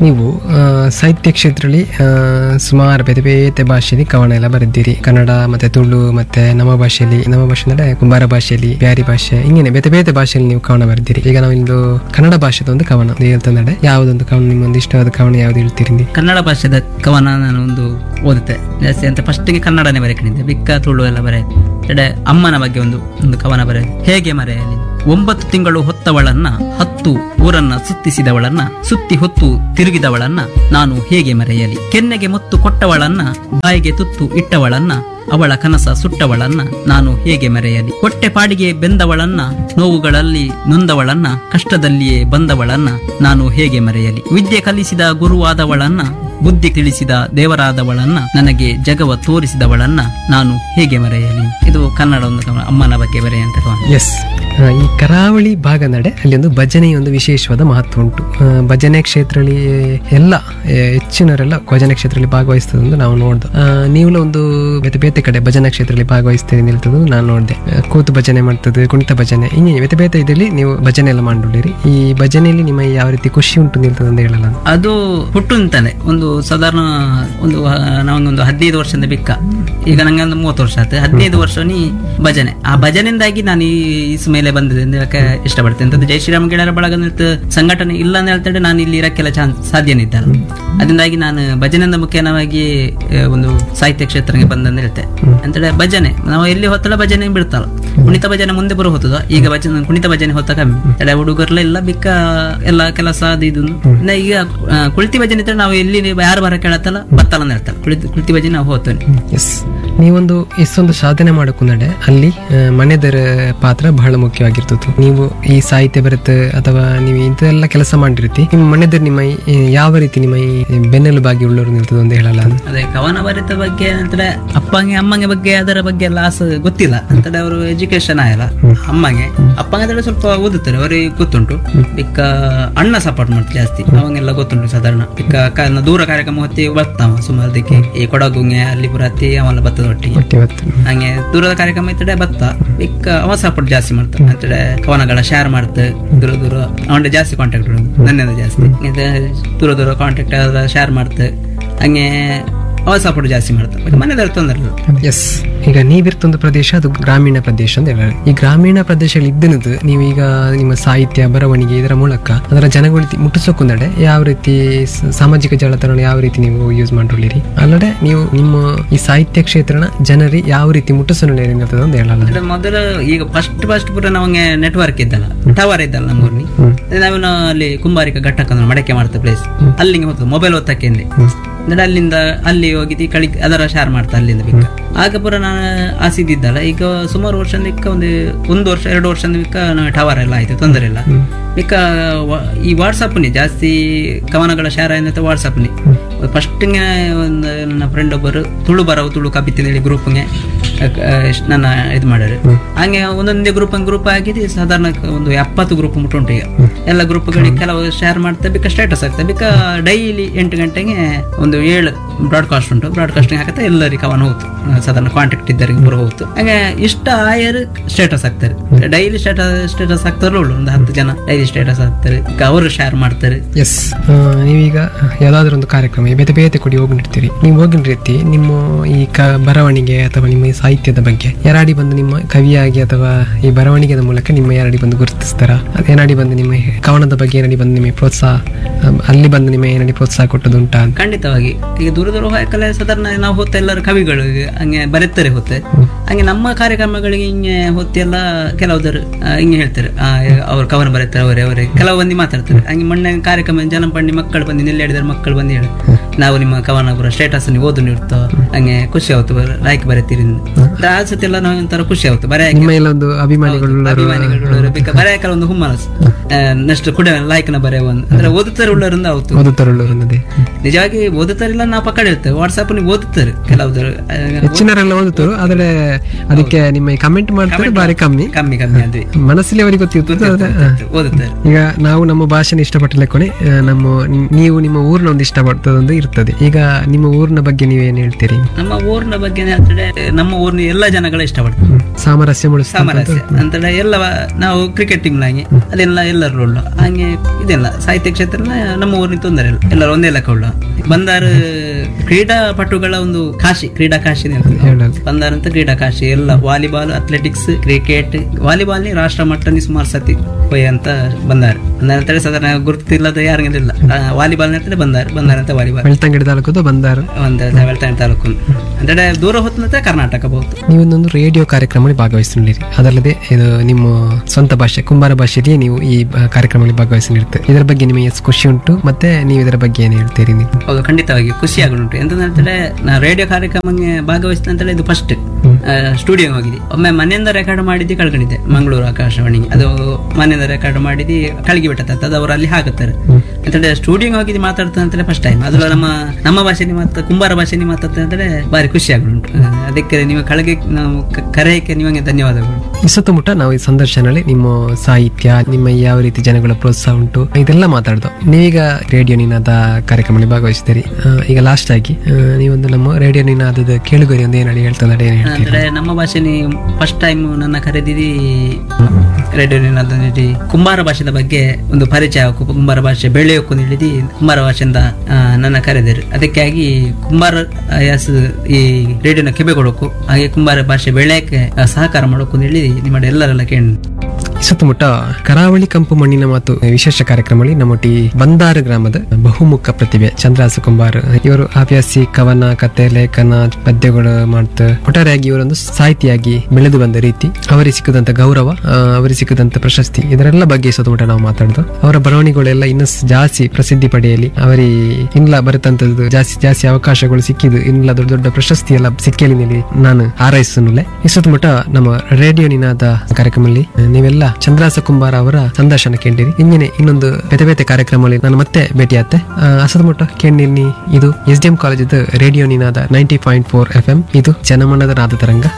ನೀವು ಆ, ಸಾಹಿತ್ಯ ಕ್ಷೇತ್ರದಲ್ಲಿ ಆ, ಸುಮಾರು ಬೇರೆ ಬೇರೆ ಭಾಷೆಯಲ್ಲಿ ಕವನ ಎಲ್ಲ ಬರೆದಿರಿ ಕನ್ನಡ ಮತ್ತೆ ತುಳು ಮತ್ತೆ ನಮ್ಮ ಭಾಷೆಯಲ್ಲಿ ನಮ್ಮ ಭಾಷೆ ಅಂದ್ರೆ ಕುಂಬಾರ ಭಾಷೆಯಲ್ಲಿ ಬ್ಯಾರಿ ಭಾಷೆ ಹಿಂಗೇನೆ ಬೇರೆ ಬೇರೆ ಭಾಷೆಯಲ್ಲಿ ನೀವು ಕವನ ಬರೆದಿರಿ ಈಗ ನಾವು ಇಂದು ಕನ್ನಡ ಭಾಷೆದ ಒಂದು ಕವನ ನೀವು ಹೇಳ್ತಂದ್ರೆ ಯಾವುದೊಂದು ಕವನ ನಿಮ್ಮೊಂದು ಇಷ್ಟವಾದ ಕವನ ಯಾವ್ದು ಹೇಳ್ತೀರಿ ನೀವು? ಕನ್ನಡ ಭಾಷೆದ ಕವನ ನಾನು ಒಂದು ಓದುತ್ತೆ ಜಾಸ್ತಿ ಅಂತ ಫಸ್ಟಿಗೆ ಕನ್ನಡನೇ ಬರೆಕೊಂಡಿದ್ದೆ ಬಿಕ್ಕ ತುಳು ಎಲ್ಲ ಬರೆ ಎಡೆ ಅಮ್ಮನ ಬಗ್ಗೆ ಒಂದು ಒಂದು ಕವನ ಬರೆ ಹೇಗೆ ಮರೆಯಲಿ ಒಂಬತ್ತು ತಿಂಗಳು ಹೊತ್ತವಳನ್ನ ಹತ್ತು ಊರನ್ನ ಸುತ್ತಿಸಿದವಳನ್ನ ಸುತ್ತಿ ಹೊತ್ತು ತಿರುಗಿದವಳನ್ನ ನಾನು ಹೇಗೆ ಮರೆಯಲಿ ಕೆನ್ನೆಗೆ ಮುತ್ತು ಕೊಟ್ಟವಳನ್ನ ಬಾಯಿಗೆ ತುತ್ತು ಇಟ್ಟವಳನ್ನ ಅವಳ ಕನಸ ಸುಟ್ಟವಳನ್ನ ನಾನು ಹೇಗೆ ಮರೆಯಲಿ ಹೊಟ್ಟೆ ಪಾಡಿಗೆ ಬೆಂದವಳನ್ನ ನೋವುಗಳಲ್ಲಿ ನೊಂದವಳನ್ನ ಕಷ್ಟದಲ್ಲಿಯೇ ಬಂದವಳನ್ನ ನಾನು ಹೇಗೆ ಮರೆಯಲಿ ವಿದ್ಯೆ ಕಲಿಸಿದ ಗುರುವಾದವಳನ್ನ ಬುದ್ಧಿ ತಿಳಿಸಿದ ದೇವರಾದವಳನ್ನ ನನಗೆ ಜಗವ ತೋರಿಸಿದವಳನ್ನ ನಾನು ಹೇಗೆ ಮರೆಯಲಿ ಇದು ಕನ್ನಡ ಒಂದು ಕವನ, ಅಮ್ಮನ ಬಗ್ಗೆ ಬರೆಯಂತ ಕವನ ಎಸ್ ಈ ಕರಾವಳಿ ಭಾಗ ನಡೆ ಅಲ್ಲಿ ಒಂದು ಭಜನೆಯ ಒಂದು ವಿಶೇಷವಾದ ಮಹತ್ವ ಉಂಟು ಆ, ಭಜನೆ ಕ್ಷೇತ್ರದಲ್ಲಿ ಎಲ್ಲ ಆ, ಹೆಚ್ಚಿನವರೆಲ್ಲ ಭಜನೆ ಕ್ಷೇತ್ರದಲ್ಲಿ ಭಾಗವಹಿಸ್ತದಂದು ನಾವು ನೋಡ್ದು ಆ, ನೀವುಲ ಒಂದು ಬೇತೆ ಬೇತೆ ಕಡೆ ಭಜನಾ ಕ್ಷೇತ್ರದಲ್ಲಿ ಭಾಗವಹಿಸ್ತೇನೆ ನಿಲ್ತದ್ದು ನಾನು ನೋಡಿದೆ ಕೂತು ಭಜನೆ ಮಾಡ್ತದೆ ಕುಣಿತ ಭಜನೆ ಇನ್ನೇ ಬೇತೆ ಬೇತೆ ಇದರಲ್ಲಿ ನೀವು ಭಜನೆ ಎಲ್ಲ ಮಾಡಿರಿ ಈ ಭಜನೆಯಲ್ಲಿ ನಿಮ್ಮ ಯಾವ ರೀತಿ ಖುಷಿ ಉಂಟು ನಿಲ್ತದೆ ಅಂತ ಹೇಳಲ್ಲ ನಾನು. ಅದು ಹುಟ್ಟು ಅಂತಾನೆ ಒಂದು ಸಾಧಾರಣ ಒಂದು ಆ, ನಾವೊಂದು ಹದಿನೈದು ವರ್ಷದಿಂದ ಬಿಕ್ಕ ಈಗ ನಂಗೆ ಒಂದು ಮೂವತ್ತು ವರ್ಷ ಆಯ್ತು ಹದಿನೈದು ವರ್ಷ ನೀ ಭಜನೆ ಆ ಭಜನೆಯಿಂದಾಗಿ ನಾನು ಈ ಇಸ್ ಮೇಲೆ ಬಂದಿದೆ ಅಂತ ಹೇಳಕ್ಕೆ ಇಷ್ಟಪಡ್ತೇನೆ ಅಂತಂದ್ರೆ ಜೈ ಶ್ರೀರಾಮ್ ಗೆಳೆಯರ ಬಳಗ ನಿಲ್ತ ಸಂಘಟನೆ ಇಲ್ಲ ಅಂತ ಹೇಳ್ತಾರೆ ನಾನು ಇಲ್ಲಿ ಇರಕ್ಕೆಲ್ಲ ಚಾನ್ಸ್ ಸಾಧ್ಯನೇ ಇದ್ದಲ್ಲ ಅದರಿಂದಾಗಿ ನಾನು ಭಜನೆಯಿಂದ ಮುಖ್ಯವಾಗಿ ಆ, ಒಂದು ಸಾಹಿತ್ಯ ಕ್ಷೇತ್ರಕ್ಕೆ ಬಂದಂತ ಹೇಳ್ತೆ ಅಂತೇಳಿ ಭಜನೆ ನಾವು ಎಲ್ಲಿ ಹೊತ್ತಲ್ಲ ಭಜನೆ ಬಿಡ್ತಲ್ಲ ಕುಣಿತ ಭಜನೆ ಮುಂದೆ ಬರೋ ಹೊತ್ತದ ಈಗ ಭಜನೆ ಕುಣಿತ ಭಜನೆ ಹೊತ್ತ ಕಮ್ಮಿ ತಡೆ ಹುಡುಗರ್ಲೆಲ್ಲ ಬಿಕ್ಕ ಎಲ್ಲ ಕೆಲಸ ಅದು ಇದು ಇನ್ನ ಈಗ ಆ, ಕುಳಿತಿ ಭಜನೆ ಇದ್ರೆ ನಾವು ಎಲ್ಲಿ ಯಾರು ಬರ ಕೇಳತ್ತಲ್ಲ ಬತ್ತಲ್ಲ ಅಂತ ಹೇಳ್ತಾರೆ ಕುಳಿತು ಕುಳಿತಿ ಭಜನೆ ನಾವು ಹೋಗ್ತೇವೆ ಎಸ್ ನೀವೊಂದು ಇಷ್ಟೊಂದು ಸಾಧನೆ ಮಾಡಕ್ಕುಂದಡೆ ಅಲ್ಲಿ ಆ, ಮನೆದರ ಪಾತ್ರ ಬಹಳ ಮುಖ್ಯವಾಗಿರ್ತದೆ ನೀವು ಈ ಸಾಹಿತ್ಯ ಬರುತ್ತೆ ಅಥವಾ ನೀವು ಇಂಥೆಲ್ಲ ಕೆಲಸ ಮಾಡಿರ್ತಿ ನಿಮ್ಮ ಮನೆದರ್ ನಿಮ್ಮ ಈ ಯಾವ ರೀತಿ ನಿಮ್ಮ ಈ ಬೆನ್ನೆಲುಬಾಗಿ ಉಳ್ಳವರು ನಿಲ್ತದೆ ಅಂತ ಹೇಳಲ್ಲ ನಾನು. ಅದೇ ಕವನ ಬರಿತ ಬಗ್ಗೆ ಅಂತಂದ್ರೆ ಅಪ್ಪಂಗೆ ಅಮ್ಮಂಗೆ ಬಗ್ಗೆ ಅದರ ಬಗ್ಗೆ ಎಲ್ಲ ಆಸ ಗೊತ್ತಿಲ್ಲ ಅಂತಂದ್ರೆ ಅವರು ಎಜುಕೇಶನ್ ಆಗಲ್ಲ ಅಮ್ಮಂಗೆ ಅಪ್ಪಂಗೆ ಅಂದ್ರೆ ಸ್ವಲ್ಪ ಓದುತ್ತಾರೆ ಅವರಿಗೆ ಗೊತ್ತುಂಟು ಬಿಕ್ಕ ಅಣ್ಣ ಸಪೋರ್ಟ್ ಮಾಡ್ತಾರೆ ಜಾಸ್ತಿ ಅವಂಗೆಲ್ಲ ಗೊತ್ತುಂಟು ಸಾಧಾರಣ ಬಿಕ್ಕ ಕ- ದೂರ ಕಾರ್ಯಕ್ರಮ ಹೊತ್ತಿ ಬರ್ತಾವ ಸುಮಾರು ಅದಕ್ಕೆ ಈ ಕೊಡಗುಂಗೆ ಅಲ್ಲಿ ಪುರತ್ತಿ ಅವೆಲ್ಲ ಬತ್ತದ ಒಟ್ಟಿಗೆ ಒಟ್ಟು ಇವತ್ತು ಹಂಗೆ ದೂರದ ಕಾರ್ಯಕ್ರಮ ಇತ್ತಡೆ ಬತ್ತ ಬಿಕ್ಕ ಅವ ಸಪೋರ್ಟ್ ಜಾಸ್ತಿ ಮಾಡ್ತಾರೆ ಅಂತೇಳಿ ಕವನಗಳ ಶೇರ್ ಮಾಡ್ತೆ ದೂರ ದೂರ ಅವನ ಜಾಸ್ತಿ ಕಾಂಟ್ಯಾಕ್ಟ್ ನನ್ನಿಂದ ಜಾಸ್ತಿ ಇದು ದೂರ ದೂರ ಕಾಂಟ್ಯಾಕ್ಟ್ ಶೇರ್ ಮಾಡ್ತೆ ಹಂಗೆ ಅವ ಸಪೋರ್ಟ್ ಜಾಸ್ತಿ ಮಾಡ್ತಾರೆ ಮನೆದವ್ರು ತೊಂದರೆ ಇಲ್ಲ ಎಸ್ ಈಗ ನೀವಿರ್ತೊಂದು ಪ್ರದೇಶ ಅದು ಗ್ರಾಮೀಣ ಪ್ರದೇಶ ಅಂತ ಹೇಳಿ ಈ ಗ್ರಾಮೀಣ ಪ್ರದೇಶದಲ್ಲಿ ಇದ್ದನದು ನೀವೀಗ ನಿಮ್ಮ ಸಾಹಿತ್ಯ ಬರವಣಿಗೆ ಇದರ ಮೂಲಕ ಅದರ ಜನಗಳಿಗೆ ಮುಟ್ಟಿಸೋಕೊಂದಡೆ ಯಾವ ರೀತಿ ಸ- ಸಾಮಾಜಿಕ ಜಾಲತಾಣ ಯಾವ ರೀತಿ ನೀವು ಯೂಸ್ ಮಾಡಿರಿ ಅಲ್ಲದೆ ನೀವು ನಿಮ್ಮ ಈ ಸಾಹಿತ್ಯ ಕ್ಷೇತ್ರನ ಜನರಿಗೆ ಯಾವ ರೀತಿ ಮುಟ್ಟಿಸೋಣ ಅಂತ ಹೇಳಲ್ಲ ಅಂದ್ರೆ ಮೊದಲು ಈಗ ಫಸ್ಟ್ ಫಸ್ಟ್ ಪೂರ ನಮಗೆ ನೆಟ್ವರ್ಕ್ ಇದ್ದಲ್ಲ ಟವರ್ ಇದ್ದಲ್ಲ ನಮ್ಮೂರ್ನಿ ನಾವು ಅಲ್ಲಿ ಕುಂಬಾರಿಕ ಘಟ್ಟಕ ಅಂದ್ರೆ ಮಡಕೆ ಮಾಡ್ತಾ ಪ್ಲೇಸ್ ಅಲ್ಲಿಗೆ ಹೋಗ್ತದೆ ಮೊಬೈಲ್ ಒತ್ತಕ್ಕೆ ಅಂದ್ರೆ ಅಲ್ಲಿಂದ ಅಲ್ಲಿ ಹೋಗಿದ್ದು ಕಳಿ ಅದರ ಶೇರ್ ಮಾಡ್ತಾ ಅಲ್ಲಿಂದ ಬಿಕ್ಕ ಆಗ ಪುರ ನಾನು ಆಸಿದ್ದಿದ್ದಲ್ಲ ಈಗ ಸುಮಾರು ವರ್ಷ ಬಿಕ್ಕ ಒಂದು ಒಂದು ವರ್ಷ ಎರಡು ವರ್ಷ ಬಿಕ್ಕ ಟವರ್ ಎಲ್ಲ ಆಯ್ತು ತೊಂದರೆ ಇಲ್ಲ ಬಿಕ್ಕ ವ- ಈ ವಾಟ್ಸಪ್ನಿ ಜಾಸ್ತಿ ಕವನಗಳ ಶೇರ್ ಆಯ್ತು ವಾಟ್ಸಪ್ನಿ ಫಸ್ಟಿಗೆ ಒಂದು ನನ್ನ ಫ್ರೆಂಡ್ ಒಬ್ಬರು ತುಳು ಬರವು ತುಳು ಕಬಿತ್ತಿನ ಗ್ರೂಪ್ಗೆ ನನ್ನ ಇದು ಮಾಡ್ಯಾರ ಹಂಗೆ ಒಂದೊಂದೇ ಗ್ರೂಪ್ ಗ್ರೂಪ್ ಆಗಿದೆ ಸಾಧಾರಣ ಒಂದು ಎಪ್ಪತ್ತು ಗ್ರೂಪ್ ಮುಟ್ಟುಂಟು ಈಗ ಎಲ್ಲ ಗ್ರೂಪ್ಗಳಿಗೆ ಕೆಲವು ಶೇರ್ ಮಾಡ್ತಾ ಬೇಕಾ ಸ್ಟೇಟಸ್ ಆಗ್ತದೆ ಬೇಕಾ ಡೈಲಿ ಎಂಟು ಗಂಟೆಗೆ ಒಂದು ಏಳು ಬ್ರಾಡ್ಕಾಸ್ಟ್ ಉಂಟು ಬ್ರಾಡ್ಕಾಸ್ಟಿಂಗ್ ಹಾಕತ್ತೆ ಎಲ್ಲರಿಗೆ ಕವನ ಹೋಗ್ತು ಸಾಧಾರಣ ಕಾಂಟ್ಯಾಕ್ಟ್ ಇದ್ದರಿಗೆ ಬರೋ ಹೋಗ್ತು ಹಾಗೆ ಇಷ್ಟ ಆಯರ್ ಸ್ಟೇಟಸ್ ಹಾಕ್ತಾರೆ ಡೈಲಿ ಸ್ಟೇಟಸ್ ಸ್ಟೇಟಸ್ ಹಾಕ್ತಾರಲ್ಲ ಉಳ್ಳು ಒಂದು ಹತ್ತು ಜನ ಡೈಲಿ ಸ್ಟೇಟಸ್ ಹಾಕ್ತಾರೆ ಈಗ ಅವರು ಶೇರ್ ಮಾಡ್ತಾರೆ ಎಸ್ ನೀವೀಗ ಯಾವ್ದಾದ್ರು ಒಂದು ಕಾರ್ಯಕ್ರಮ ಈ ಬೇತೆ ಬೇತೆ ಕೊಡಿ ಹೋಗಿರ್ತೀರಿ ನೀವು ಹೋಗಿನ ರೀತಿ ನಿಮ್ಮ ಈ ಕ ಬರವಣಿಗೆ ಅಥವಾ ನಿಮ್ಮ ಈ ಸಾಹಿತ್ಯದ ಬಗ್ಗೆ ಯಾರಾಡಿ ಬಂದು ನಿಮ್ಮ ಕವಿಯಾಗಿ ಅಥವಾ ಈ ಬರವಣಿಗೆದ ಮೂಲಕ ನಿಮ್ಮ ಯಾರಾಡಿ ಬಂದು ಗುರುತಿಸ್ತಾರ ಅದು ಏನಾಡಿ ಬಂದು ನಿಮ್ಮ ಕವನದ ಬಗ್ಗೆ ಏನಾಡಿ ಬಂದು ನಿಮಗೆ ಪ್ರೋತ್ಸಾಹ ಅಮ್, ಅಲ್ಲಿ ಬಂದು ನಿಮಗೆ ಏನಾಡಿ ಪ್ರೋತ್ಸಾಹ ಕೊಟ್ಟದು ಉಂಟಾ ಅಂತ ಖಂಡಿತವಾಗಿ ಈಗ ದೂರ ದೂರ ಹೋಗಕ್ಕಲ್ಲ ಸಾಧಾರಣ ನಾವು ಹೊತ್ತ ಎಲ್ಲರೂ ಕವಿಗಳು ಹಂಗೆ ಬರೆತಾರೆ ಹೊತ್ತೆ ಹಂಗೆ ನಮ್ಮ ಕಾರ್ಯಕ್ರಮಗಳಿಗೆ ಹಿಂಗೆ ಹೊತ್ತೆಲ್ಲ ಕೆಲವುದರು ಹಿಂಗೆ ಹೇಳ್ತಾರೆ ಆ, ಅವ್ರು ಕವನ ಬರೀತಾರೆ ಅವರೇ ಅವರೇ ಕೆಲವು ಮಂದಿ ಮಾತಾಡ್ತಾರೆ ಹಂಗೆ ಮೊನ್ನೆ ಕಾರ್ಯಕ್ರಮ ಜನಪಂಡಿ ಮಕ್ಕಳು ಬಂದು ನಿಲ್ಲಿ ಹೇಳಿದಾರೆ ಮಕ್ಕಳು ಬಂದು ಹೇಳಿ ನಾವು ನಿಮ್ಮ ಕವನ ಪುರ ಸ್ಟೇಟಸ್ ನೀವು ಓದು ನೀಡ್ತೋ ಹಂಗೆ ಖುಷಿ ಆಯ್ತು ಲೈಕ್ ಬರೀತೀರಿ ಅಂತ ಆ ಸತಿ ಎಲ್ಲ ನಾವು ಒಂಥರ ಖುಷಿ ಆಯ್ತು ಬರೆಯ ನಿಮ್ಮ ಎಲ್ಲ ಒಂದು ಅಭಿಮಾನಿಗಳು ಅಭಿಮಾನಿಗಳು ಬೇಕಾ ಬರೆಯಕಲ್ಲ ಒಂದು ಹುಮ್ಮನಸ್ ನೆಕ್ಸ್ಟ್ ಕೂಡ ಲೈಕ್ ನ ಬರೆಯ ಒಂದು ಅಂದ್ರೆ ಓದುತ್ತಾರೆ ಉಳ್ಳರಿಂದ ಆಯ್ತು ಓದುತ್ತರುಳ್ಳವರು ಅನ್ನೋದೇ ನಿಜವಾಗಿ ಓದುತ್ತಾರಿಲ್ಲ ನಾವು ಪಕ್ಕಡ ಇರ್ತೇವೆ ವಾಟ್ಸ್ಆಪ್ ನೀವು ಓದುತ್ತಾರೆ ಕೆಲವರು ಹೆಚ್ಚಿನವರೆಲ್ಲ ಓದುತ್ತರು ಆದ್ರೆ ಅದಕ್ಕೆ ನಿಮ್ಮ ಕಮೆಂಟ್ ಮಾಡ್ತಾರೆ ಬಾರಿ ಕಮ್ಮಿ ಕಮ್ಮಿ ಕಮ್ಮಿ ಅದ್ವಿ ಮನಸ್ಸಲ್ಲಿ ಅವರಿಗೆ ಗೊತ್ತಿರ್ತದೆ ಆದ್ರೆ ಆ, ಓದುತ್ತಾರೆ ಈಗ ನಾವು ನಮ್ಮ ಭಾಷೆನ ಇಷ್ಟಪಟ್ಟಿಲ್ಲ ಕೊನೆ ಆ, ನಮ್ಮ ನೀವು ನಿಮ್ಮ ಊರ್ನ ಒಂದು ಇಷ್ಟಪಡ್ತದೊಂದು ಇರ್ತದೆ ಇರ್ತದೆ ಈಗ ನಿಮ್ಮ ಊರಿನ ಬಗ್ಗೆ ನೀವೇನ್ ಹೇಳ್ತೀರಿ ನಮ್ಮ ಊರಿನ ಬಗ್ಗೆ ಹೇಳ್ತಾರೆ ನಮ್ಮ ಊರಿನ ಎಲ್ಲ ಜನಗಳು ಇಷ್ಟಪಡ್ತಾರೆ ಹ್ಮ್. ಸಾಮರಸ್ಯ ಮೂಡಿಸ್ತಾ ಸಾಮರಸ್ಯ ಅಂತೇಳಿ ಎಲ್ಲ ಎಲ್ಲ ಕ್ರಿಕೆಟ್ ಟೀಮ್ ನಾಗೆ ಅದೆಲ್ಲ ಎಲ್ಲರೂ ಉಳ್ಳು ಹಂಗೆ ಇದೆಲ್ಲ ಸಾಹಿತ್ಯ ಕ್ಷೇತ್ರ ನಮ್ಮ ಊರಿನ ತೊಂದರೆ ಇಲ್ಲ ಎಲ್ಲರೂ ಒಂದೇ ಲೆಕ್ಕ ಉಳ್ಳು ಬಂದಾರ ಕ್ರೀಡಾಪಟುಗಳ ಒಂದು ಕಾಶಿ ಕ್ರೀಡಾ ಕಾಶಿ ಹೇಳಲ್ಲ ಬಂದಾರ ಅಂತ ಕ್ರೀಡಾ ಕಾಶಿ ಎಲ್ಲ ವಾಲಿಬಾಲ್ ಅಥ್ಲೆಟಿಕ್ಸ್ ಕ್ರಿಕೆಟ್ ವಾಲಿಬಾಲ್ ರಾಷ್ಟ್ರ ಮಟ್ಟನಿ ಸುಮಾರು ಸತಿ ಹೋಯ್ ಅಂತ ಬಂದಾರ ಬಂದಾರ ಅಂತೇಳಿ ಸಾಧಾರಣ ಗುರುತಿಲ್ಲದ ಯಾರಿಗಿಲ್ಲ ವಾಲಿಬಾಲ್ ಅಂತೇಳಿ ಬಂದಾರ ಬಂದಾರ ಅಂತ ವಾಲಿಬಾಲ್ ಬೆಳ್ತಂಗಡಿ ತಾಲೂಕದು ಬಂದಾರ ಒಂದು ಬೆಳ್ತಂಗಡಿ ತಾಲೂಕು ಅಂದ್ರೆ ದೂರ ಹೊತ್ತಿನಂತೆ ಕರ್ನಾಟಕ ಬಹುದು ನೀವೊಂದೊಂದು ರೇಡಿಯೋ ಕಾರ್ಯಕ್ರಮದಲ್ಲಿ ಭಾಗವಹಿಸಿದ್ದೀರಿ ಅದಲ್ಲದೆ ಇದು ನಿಮ್ಮ ಸ್ವಂತ ಭಾಷೆ ಕುಂಬಾರ ಭಾಷೆಯಲ್ಲಿ ನೀವು ಈ ಬ- ಕಾರ್ಯಕ್ರಮದಲ್ಲಿ ಭಾಗವಹಿಸಿರ್ತೀರಿ ಇದರ ಬಗ್ಗೆ ನಿಮಗೆ ಎಷ್ಟು ಖುಷಿ ಉಂಟು ಮತ್ತೆ ನೀವು ಇದರ ಬಗ್ಗೆ ಏನು ಹೇಳ್ತೀರಿ ನೀವು ಹೌದು ಖಂಡಿತವಾಗಿ ಖುಷಿ ಆಗುಂಟು ಎಂತಂದ್ರೆ ನಾ ರೇಡಿಯೋ ಕಾರ್ಯಕ್ರಮಕ್ಕೆ ಭಾಗವಹಿಸಿದ ಅಂತೇಳಿ ಇದು ಫಸ್ಟ್ ಸ್ಟುಡಿಯೋ ಹೋಗಿದ್ದೆ ಒಮ್ಮೆ ಮನೆಯಿಂದ ರೆಕಾರ್ಡ್ ಮಾಡಿದ್ದು ಕಳ್ಕೊಂಡಿದ್ದೆ ಮಂಗಳೂರು ಆಕಾಶವಾಣಿಗೆ ಅದು ಮನೆಯಿಂದ ರೆಕಾರ್ಡ್ ಮಾಡಿದ್ದು ಕಳಗಿ ಬಿಟ್ಟತ್ತೆ ಅದು ಅವರು ಅಲ್ಲಿ ಹಾಕುತ್ತಾರೆ ಅಂತೇಳಿ ಸ್ಟುಡಿಯೋ ಹೋಗಿದ್ದು ಮಾತಾಡ್ತಾರೆ ಅಂತೇಳಿ ಫಸ್ಟ್ ಟೈಮ್ ಅದು ನಮ್ಮ ನಮ್ಮ ಭಾಷೆನಿ ಮಾತ ಕುಂಬಾರ ಭಾಷೆನಿ ಮಾತಾಡ್ತಾರೆ ಅಂತೇಳಿ ಭಾರಿ ಖುಷಿ ಆಗುಂಟು ಅದಕ್ಕೆ ನೀವು ಕಳಗೆ ನಾವು ಕ- ಕರೆಯಕ್ಕೆ ನಿಮಗೆ ಧನ್ಯವಾದಗಳು ಈ ಸುತ್ತಮುತ್ತ ನಾವು ಈ ಸಂದರ್ಶನದಲ್ಲಿ ನಿಮ್ಮ ಸಾಹಿತ್ಯ ನಿಮ್ಮ ಯಾವ ರೀತಿ ಜನಗಳ ಪ್ರೋತ್ಸಾಹ ಉಂಟು ಇದೆಲ್ಲ ಮಾತಾಡ್ದು ನೀವೀಗ ರೇಡಿಯೋ ನಿನಾದ ಕಾರ್ಯಕ್ರಮದಲ್ಲಿ ಭಾಗವಹಿಸಿದ್ದೀರಿ ಆ, ಈಗ ಲಾಸ್ಟ್ ಆಗಿ ಆ, ನೀವೊಂದು ನಮ್ಮ ರೇಡಿಯೋ ನಿನಾದದ ಕೇಳುಗರಿ ಒಂದು ಏನು ಹೇಳಿ ಹೇಳ್ತಾ ಏನು ಹೇಳ್ತೀರಿ ಅಂದ್ರೆ ನಮ್ಮ ಭಾಷೆನಿ ಫಸ್ಟ್ ಟೈಮ್ ನನ್ನ ಕರೆದಿದಿ ರೇಡಿಯೋ ನಿನಾದಲ್ಲಿ ಕುಂಬಾರ ಭಾಷೆದ ಬಗ್ಗೆ ಒಂದು ಪರಿಚಯ ಆಗು ಕುಂಬಾರ ಭಾಷೆ ಬೆಳೆಯೋಕು ಹೇಳಿದಿ ಕುಂಬಾರ ಭಾಷೆಯಿಂದ ಆ, ನನ್ನ ಕರೆದಿರು ಅದಕ್ಕಾಗಿ ಕುಂಬಾರ ಯಾಸ್ ಈ ರೇಡಿಯೋನ ಕೆಬೆ ಕೊಡೋಕು ಹಾಗೆ ಕುಂಬಾರ ಭಾಷೆ ಬೆಳೆಯಕ್ಕೆ ಆ, ಸಹಕಾರ ಮಾಡೋಕು ಹೇಳಿ ನಿಮ್ಮ ಎಲ್ಲರೆಲ್ಲ ಕೇಳಿ ಈ ಸುತ್ತಮುತ್ತ ಕರಾವಳಿ ಕಂಪು ಮಣ್ಣಿನ ಮಾತು ವಿಶೇಷ ಕಾರ್ಯಕ್ರಮದಲ್ಲಿ ನಮ್ಮೊಟ್ಟಿ ಬಂದಾರ ಗ್ರಾಮದ ಬಹುಮುಖ ಪ್ರತಿಭೆ ಚಂದ್ರಾಸು ಕುಂಬಾರ್ ಇವರು ಹವ್ಯಾಸಿ ಕವನ ಕತೆ ಲೇಖನ ಪದ್ಯಗಳು ಮಾಡ್ತಾ ಒಟ್ಟಾರೆಯಾಗಿ ಇವರೊಂದು ಸಾಹಿತಿಯಾಗಿ ಬೆಳೆದು ಬಂದ ರೀತಿ ಅವರಿಗೆ ಸಿಕ್ಕದಂತ ಗೌರವ ಆ, ಅವರಿಗೆ ಸಿಕ್ಕದಂತ ಪ್ರಶಸ್ತಿ ಇದರೆಲ್ಲ ಬಗ್ಗೆ ಈ ಸುತ್ತಮುತ್ತ ನಾವು ಮಾತಾಡ್ದು ಅವರ ಬರವಣಿಗೆಗಳೆಲ್ಲ ಇನ್ನೂ ಜಾಸ್ತಿ ಪ್ರಸಿದ್ಧಿ ಪಡೆಯಲಿ ಅವರಿಗೆ ಇಲ್ಲ ಬರುತ್ತಂತದ್ದು ಜಾಸ್ತಿ ಜಾಸ್ತಿ ಅವಕಾಶಗಳು ಸಿಕ್ಕಿದ್ದು ಇಲ್ಲ ದೊಡ್ಡ ದೊಡ್ಡ ಪ್ರಶಸ್ತಿ ಎಲ್ಲ ಸಿಕ್ಕಲಿ ನೀಡಿ ನಾನು ಹಾರೈಸುನುಲೆ ಈ ಸುತ್ತಮುತ್ತ ನಮ್ಮ ರೇಡಿಯೋ ನಿನಾದ ಕಾರ್ಯಕ್ರಮದಲ್ಲಿ ನೀವೆಲ್ಲ ಚಂದ್ರಾಸ ಕುಂಬಾರ ಅವರ ಸಂದರ್ಶನ ಕೇಳಿರಿ ಇನ್ನೇನೆ ಇನ್ನೊಂದು ಬೇತೆ ಬೇತೆ ಕಾರ್ಯಕ್ರಮದಲ್ಲಿ ನಾನು ಮತ್ತೆ ಭೇಟಿಯಾತೆ ಅಸದಮುಟ್ಟ ಕೇಳಿನಿ ಇದು S D M college radio Ninada ninety point four F M ಇದು ಜನಮನದ ನಾದ ತರಂಗ